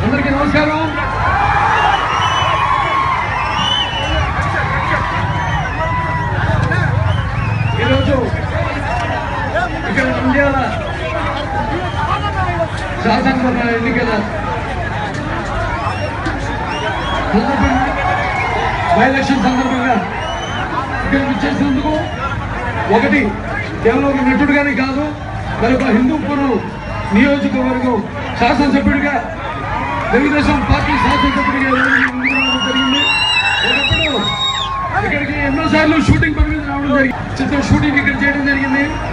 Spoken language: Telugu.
అందరికీ నమస్కారం ఈరోజు ఇక్కడ నంద్యాల శాసనసభ ఎన్నికల సందర్భంగా బై ఎలక్షన్ సందర్భంగా ఇక్కడ విచ్చేసినందుకు ఒకటి కేవలం ఒక నటుడుగానే కాదు మరొక హిందూపురం నియోజకవర్గం శాసనసభ్యుడిగా తెలుగుదేశం పార్టీ శాసనసభ్యుడిగా ఎన్నుకోవడం జరిగింది ఒకప్పుడు ఇక్కడికి ఎన్నోసార్లు షూటింగ్ పని మీద రావడం జరిగింది చిత్రం షూటింగ్ ఇక్కడ చేయడం జరిగింది